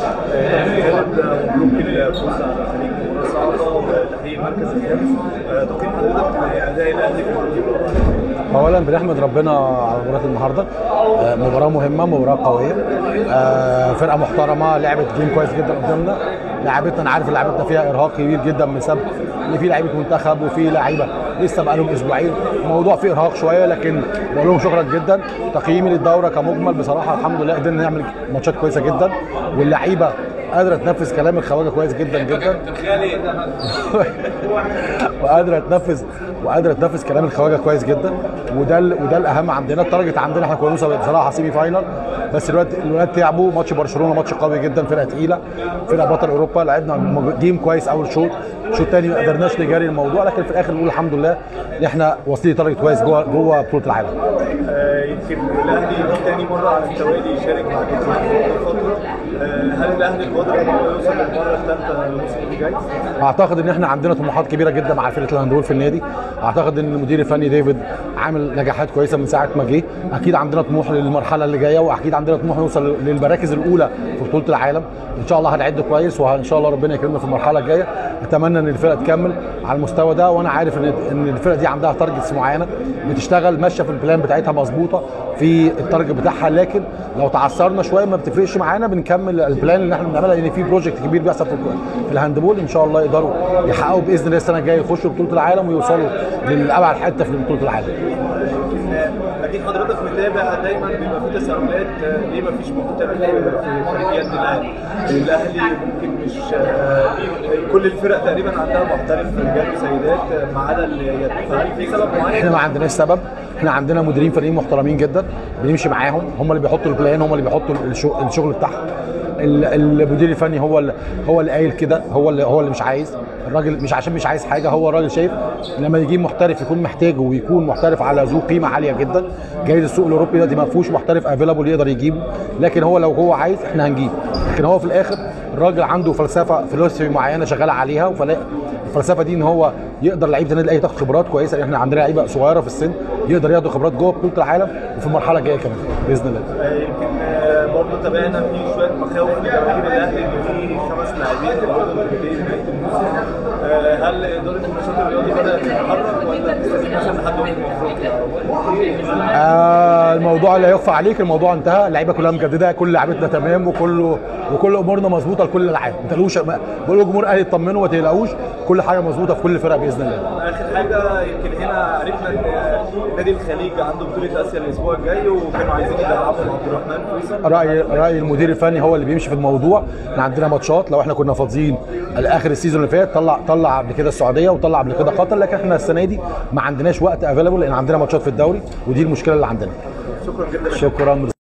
خالد مبروك الفوز على فريق مباراة صعبة وتحقيق المركز الخامس تقييم حضرتك لأداء الأهلي في البطولة اولا بنحمد ربنا على مباراه النهارده آه، مباراه مهمه مباراه قويه آه، فرقه محترمه لعبت جيم كويس جدا قدامنا لعبتنا انا عارف لعبتنا فيها ارهاق كبير جدا بسبب ان في لعيبه منتخب وفي لعيبه لسه بقالهم اسبوعين الموضوع فيه ارهاق شويه لكن بقول لهم شكرا جدا تقييمي للدوره كمجمل بصراحه الحمد لله قدرنا نعمل ماتشات كويسه جدا واللعيبه قادره تنفذ كلام الخواجه كويس جدا جدا وقادره تنفذ وقادره تنفذ كلام الخواجه كويس جدا وده ال- وده الاهم عندنا التارجت عندنا احنا كنا نوصل بصراحه سيمي فاينل بس الولاد الولاد تعبوا ماتش برشلونه ماتش قوي جدا فرقه تقيله فرقه بطل اوروبا لعبنا م- جيم كويس اول شوط الشوط الثاني ما قدرناش نجاري الموضوع لكن في الاخر نقول الحمد لله ان احنا واصلين تارجت كويس جوه جوه بطوله العالم آه، يمكن الأهلي دي تاني مرة على التوالي يشارك مع الجزائر في فترة آه، هل الأهلي قادر إن هو يوصل للمرة الثالثة الموسم اللي جاي؟ اعتقد ان احنا عندنا طموحات كبيره جدا مع فرقه الهاندبول في النادي اعتقد ان المدير الفني ديفيد عامل نجاحات كويسه من ساعه ما جه اكيد عندنا طموح للمرحله اللي جايه واكيد عندنا طموح نوصل للمراكز الاولى في بطوله العالم ان شاء الله هنعد كويس وان شاء الله ربنا يكرمنا في المرحله الجايه اتمنى ان الفرقه تكمل على المستوى ده وانا عارف ان ان الفرقه دي عندها تارجتس معينه بتشتغل ماشيه في البلان بتاعتها مظبوطه في التارجت بتاعها لكن لو تعثرنا شويه ما بتفرقش معانا بنكمل البلان اللي احنا بنعملها لان في بروجكت كبير بيحصل في في الهاندبول ان شاء الله يقدروا يحققوا باذن الله السنه الجايه يخشوا بطوله العالم ويوصلوا للابعد حته في بطوله العالم يمكن آه، أكيد حضرتك متابع دايما بيبقى في تساؤلات آه، ليه ما فيش محترف في فريق يد الأهلي؟ الأهلي ممكن مش آه، كل الفرق تقريبا عندها محترف رجال وسيدات آه، ما عدا اليد فهل في سبب معين؟ احنا ما عندناش سبب احنا عندنا مديرين فريقين محترمين جدا بنمشي معاهم هم اللي بيحطوا البلان هم اللي بيحطوا الشغل, الشغل بتاعهم ال- المدير الفني هو اللي هو اللي قايل كده هو اللي هو اللي مش عايز الراجل مش عشان مش عايز حاجه هو الراجل شايف لما يجيب محترف يكون محتاجه ويكون محترف على ذو قيمه عاليه جدا جايز السوق الاوروبي دلوقتي ما فيهوش محترف افيلابل يقدر يجيبه لكن هو لو هو عايز احنا هنجيب لكن هو في الاخر الراجل عنده فلسفه فلسفه معينه شغال عليها وفلا الفلسفه دي ان هو يقدر لعيبه النادي الاهلي تاخد خبرات كويسه لان احنا عندنا لعيبه صغيره في السن يقدر ياخدوا خبرات جوه بطوله العالم وفي المرحله الجايه كمان باذن الله آه، يمكن آه، برضه تابعنا في شويه مخاوف لجماهير الاهلي ان في خمس لاعبين برضه في نهايه الموسم آه، هل اداره النشاط الرياضي بدات تتحرك ولا بتستنى مثلا لحد امم افريقيا؟ آه الموضوع لا يخفى عليك الموضوع انتهى اللعيبه كلها مجدده كل لعيبتنا تمام وكله وكل امورنا مظبوطه لكل الالعاب ما تقلقوش ما- بقول لجمهور الاهلي اطمنوا ما تقلقوش كل حاجه مظبوطه في كل الفرق باذن الله اخر حاجه يمكن هنا عرفنا ان نادي الخليج عنده بطوله اسيا الاسبوع الجاي وكانوا عايزين يلعبوا عبد الرحمن فيصل راي راي المدير الفني هو اللي بيمشي في الموضوع احنا عندنا ماتشات لو احنا كنا فاضيين لاخر السيزون اللي فات طلع طلع قبل كده السعوديه وطلع قبل كده قطر لكن احنا السنه دي ما عندناش وقت افيلابل لان عندنا ماتشات في الدوري ودي المشكله اللي عندنا شكرا جدا شكرا